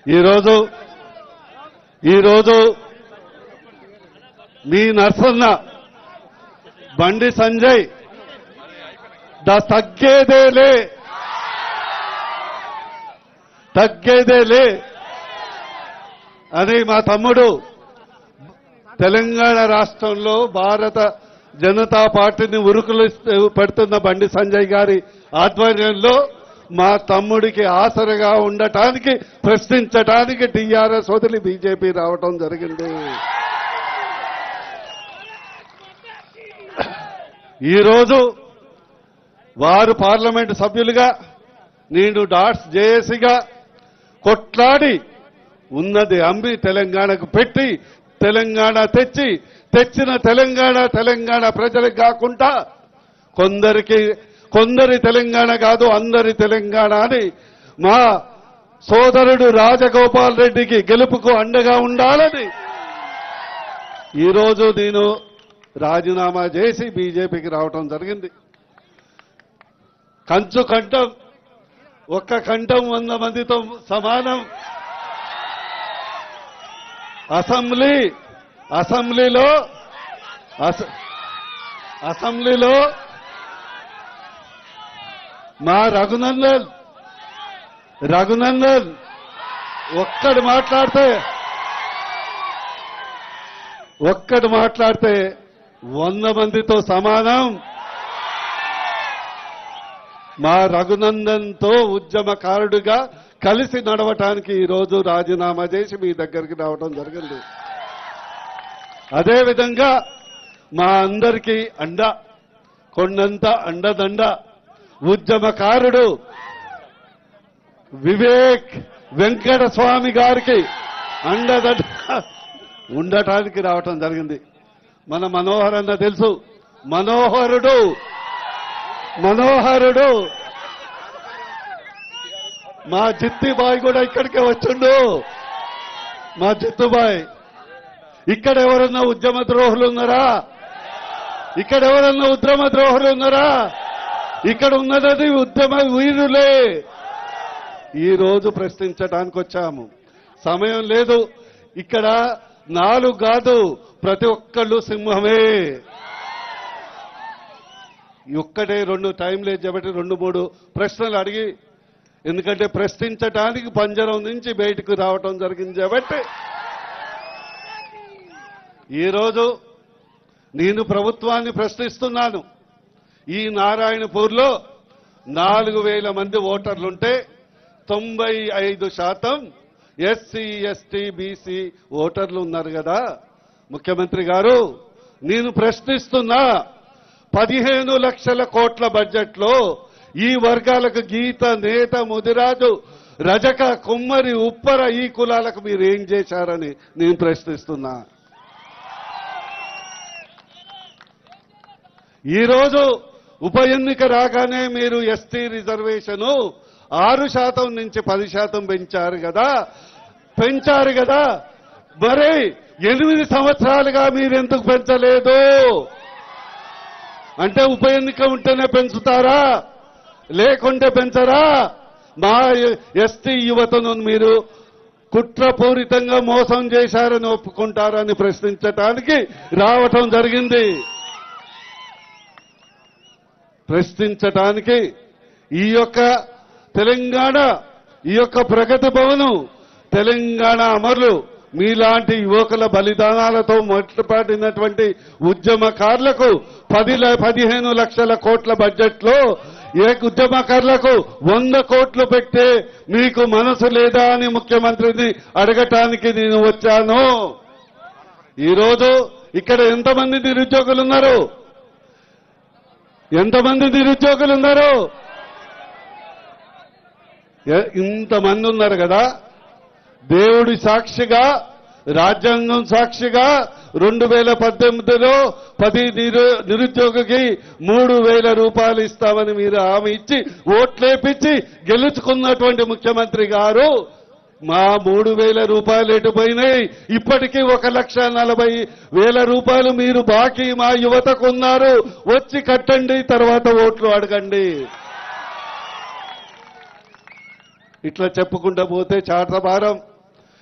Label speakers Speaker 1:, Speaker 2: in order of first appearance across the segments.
Speaker 1: ఈరోజు ఈరోజు మీ నర్సన్న బండి సంజయ్ ద తగ్గేదేలే తగ్గేదేలే అని మా తమ్ముడు తెలంగాణ రాష్ట్రంలో భారత జనతా పార్టీని ఉరుకులు పెడుతున్న బండి సంజయ్ గారి ఆధ్వర్యంలో మా తమ్ముడికి ఆసరగా ఉండటానికి ప్రశ్నించటానికి టీఆర్ఎస్ వదిలి బీజేపీ రావటం జరిగింది ఈరోజు వారు పార్లమెంటు సభ్యులుగా నేను డాట్స్ జేఏసీగా కొట్లాడి ఉన్నది అమ్మి తెలంగాణకు పెట్టి తెలంగాణ తెచ్చి తెచ్చిన తెలంగాణ తెలంగాణ ప్రజలకు కాకుండా కొందరికి కొందరి తెలంగాణ కాదు అందరి తెలంగాణ అని మా సోదరుడు రాజగోపాల్ రెడ్డికి గెలుపుకు అండగా ఉండాలని ఈరోజు నేను రాజీనామా చేసి బీజేపీకి రావటం జరిగింది కంచు కంఠం ఒక్క కంఠం వంద మందితో సమానం అసెంబ్లీ అసెంబ్లీలో అస- అసెంబ్లీలో మా రఘునందన్ రఘునందన్ ఒక్కడు మాట్లాడితే ఒక్కడు మాట్లాడితే వంద మందితో సమానం మా రఘునందన్తో ఉద్యమకారుడిగా కలిసి నడవటానికి ఈరోజు రాజీనామా చేసి మీ దగ్గరికి రావడం జరిగింది అదేవిధంగా మా అందరికీ అండ కొండంత అండదండ ఉద్యమకారుడు వివేక్ వెంకట స్వామి గారికి అండదండ ఉండటానికి రావటం జరిగింది మన మనోహర్ అన్న తెలుసు మనోహరుడు మనోహరుడు మా జిత్తిబాయ్ కూడా ఇక్కడికే వచ్చిండు మా జిత్తుబాయ్ ఇక్కడ ఎవరన్నా ఉద్యమ ద్రోహులు ఉన్నారా ఇక్కడ ఎవరన్నా ఉద్యమ ద్రోహులు ఉన్నారా ఇక్కడ ఉన్నది ఉద్యమ వీరులే ఈ రోజు ప్రశ్నించడానికి వచ్చాము సమయం లేదు ఇక్కడ నాలుగు కాదు ప్రతి ఒక్కళ్ళు సింహమే ఈ ఒక్కటే రెండు టైం లేదు కాబట్టి రెండు మూడు ప్రశ్నలు అడిగి ఎందుకంటే ప్రశ్నించడానికి పంజరం నుంచి బయటకు రావటం జరిగింది కాబట్టి ఈరోజు నేను ప్రభుత్వాన్ని ప్రశ్నిస్తున్నాను ఈ నారాయణపూర్లో నాలుగు వేల మంది ఓటర్లుంటే తొంభై ఐదు శాతం ఎస్సీ ఎస్టీ బీసీ ఓటర్లు ఉన్నారు కదా ముఖ్యమంత్రి గారు నేను ప్రశ్నిస్తున్నా పదిహేను లక్షల కోట్ల బడ్జెట్లో ఈ వర్గాలకు గీత నేత ముదిరాజు రజక కుమ్మరి ఉప్పర ఈ కులాలకు మీరు ఏం చేశారని నేను ప్రశ్నిస్తున్నా ఈరోజు ఉప ఎన్నిక రాగానే మీరు ఎస్టీ రిజర్వేషను ఆరు శాతం నుంచి పది శాతం పెంచారు కదా పెంచారు కదా మరి ఎనిమిది సంవత్సరాలుగా మీరు ఎందుకు పెంచలేదు అంటే ఉప ఎన్నిక ఉంటేనే పెంచుతారా లేకుంటే పెంచరా మా ఎస్టీ యువతను మీరు కుట్రపూరితంగా మోసం చేశారని ఒప్పుకుంటారని ప్రశ్నించటానికి రావటం జరిగింది ప్రశ్నించటానికి ఈ యొక్క తెలంగాణ ఈ యొక్క ప్రగతి భవనం తెలంగాణ అమరులు మీలాంటి యువకుల బలిదానాలతో మొట్టపాటినటువంటి ఉద్యమకారులకు పది ల- పదిహేను లక్షల కోట్ల బడ్జెట్లో ఏ ఉద్యమకారులకు వంద కోట్లు పెట్టే మీకు మనసు లేదా అని ముఖ్యమంత్రిని అడగటానికి నేను వచ్చాను ఈరోజు ఇక్కడ ఎంతమంది నిరుద్యోగులు ఉన్నారు ఎంతమంది నిరుద్యోగులు ఉన్నారు ఎ- ఇంతమంది ఉన్నారు కదా దేవుడి సాక్షిగా రాజ్యాంగం సాక్షిగా రెండు వేల పద్దెనిమిదిలో పది నిరు నిరుద్యోగికి మూడు వేల రూపాయలు ఇస్తామని మీరు హామీ ఇచ్చి ఓట్లేపించి గెలుచుకున్నటువంటి ముఖ్యమంత్రి గారు మా మూడు వేల రూపాయలు ఎటు పోయినాయి ఇప్పటికీ ఒక లక్ష నలభై వేల రూపాయలు మీరు బాకీ మా యువతకు ఉన్నారు వచ్చి కట్టండి తర్వాత ఓట్లు అడగండి ఇట్లా చెప్పుకుంటూ పోతే చాటభారం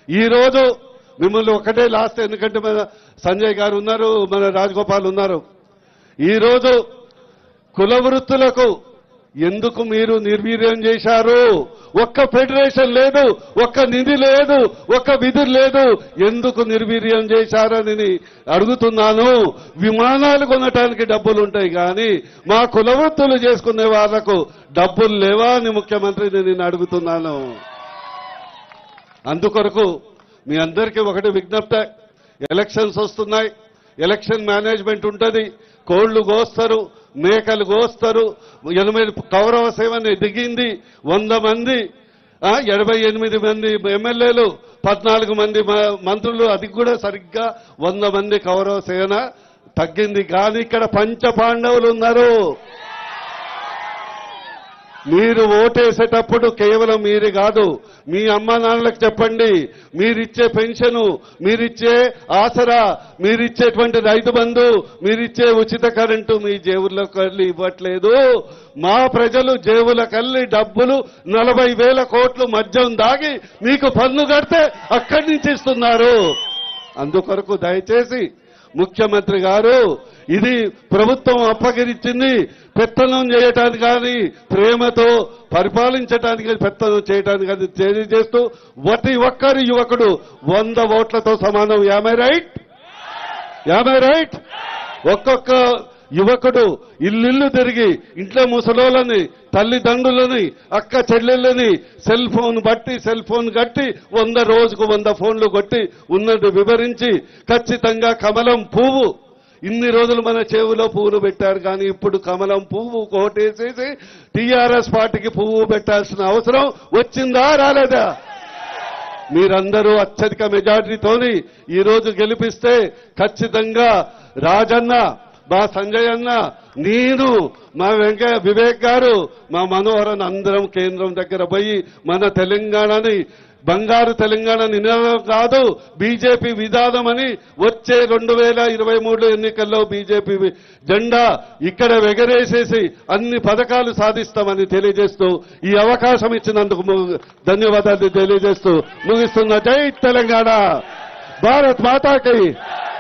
Speaker 1: ఈ రోజు మిమ్మల్ని ఒకటే లాస్ట్ ఎందుకంటే మన సంజయ్ గారు ఉన్నారు మన రాజగోపాల్ ఉన్నారు ఈ రోజు కుల వృత్తులకు ఎందుకు మీరు నిర్వీర్యం చేశారు ఒక్క ఫెడరేషన్ లేదు ఒక్క నిధి లేదు ఒక్క విధి లేదు ఎందుకు నిర్వీర్యం చేశారని అడుగుతున్నాను విమానాలు కొనటానికి డబ్బులు ఉంటాయి కానీ మా కుల వృత్తులు చేసుకునే వాళ్లకు డబ్బులు లేవా అని ముఖ్యమంత్రిని నేను అడుగుతున్నాను అందుకొరకు మీ అందరికీ ఒకటి విజ్ఞప్తి ఎలక్షన్స్ వస్తున్నాయి ఎలక్షన్ మేనేజ్మెంట్ ఉంటుంది కోళ్లు కోస్తారు మేకలు కోస్తారు ఎనభై కౌరవ సేవని దిగింది వంద మంది ఆ, ఎనభై ఎనిమిది మంది ఎమ్మెల్యేలు పద్నాలుగు మంది మ- మంత్రులు అది కూడా సరిగ్గా వంద మంది కౌరవ సేన తగ్గింది కానీ ఇక్కడ పంచ పాండవులు ఉన్నారు మీరు ఓటేసేటప్పుడు కేవలం మీరు కాదు మీ అమ్మ నాన్నలకు చెప్పండి మీరిచ్చే పెన్షను మీరిచ్చే ఆసరా మీరిచ్చేటువంటి రైతు బంధు మీరిచ్చే ఉచిత కరెంటు మీ జేబుల్లోకి వెళ్ళి ఇవ్వట్లేదు మా ప్రజలు జేబులకు వెళ్ళి డబ్బులు నలభై వేల కోట్లు మద్యం దాగి మీకు పన్ను కడితే అక్కడి నుంచి ఇస్తున్నారు అందుకొరకు దయచేసి ముఖ్యమంత్రి గారు ఇది ప్రభుత్వం అప్పగిరిచ్చింది పెత్తనం చేయటానికి కానీ ప్రేమతో పరిపాలించడానికి పెత్తనం చేయటానికి కానీ తెలియజేస్తూ ప్రతి ఒక్కరి యువకుడు వంద ఓట్లతో సమానం యామై రైట్ యామై రైట్ ఒక్కొక్క యువకుడు ఇల్లిల్లు తిరిగి ఇంట్లో ముసలోళ్ళని తల్లిదండ్రులని అక్క చెల్లెళ్ళని సెల్ ఫోన్ బట్టి సెల్ ఫోన్ కట్టి వంద రోజుకు వంద ఫోన్లు కొట్టి ఉన్నట్టు వివరించి ఖచ్చితంగా కమలం పువ్వు ఇన్ని రోజులు మన చెవులో పువ్వులు పెట్టారు కానీ ఇప్పుడు కమలం పువ్వు కోటేసేసి టీఆర్ఎస్ పార్టీకి పువ్వు పెట్టాల్సిన అవసరం వచ్చిందా రాలేదా మీరందరూ అత్యధిక మెజార్టీతోని ఈ రోజు గెలిపిస్తే ఖచ్చితంగా రాజన్న మా సంజయ్ అన్న నేను మా వెంకయ్య వివేక్ గారు మా మనోహరన్ అందరం కేంద్రం దగ్గర పోయి మన తెలంగాణని బంగారు తెలంగాణ నినాదం కాదు బీజేపీ విధానం అని వచ్చే రెండు వేల ఇరవై మూడు ఎన్నికల్లో బీజేపీ జెండా ఇక్కడ ఎగరేసేసి అన్ని పథకాలు సాధిస్తామని తెలియజేస్తూ ఈ అవకాశం ఇచ్చినందుకు ము- ధన్యవాదాలు తెలియజేస్తూ ముగిస్తున్న జై తెలంగాణ భారత్ మాతాకి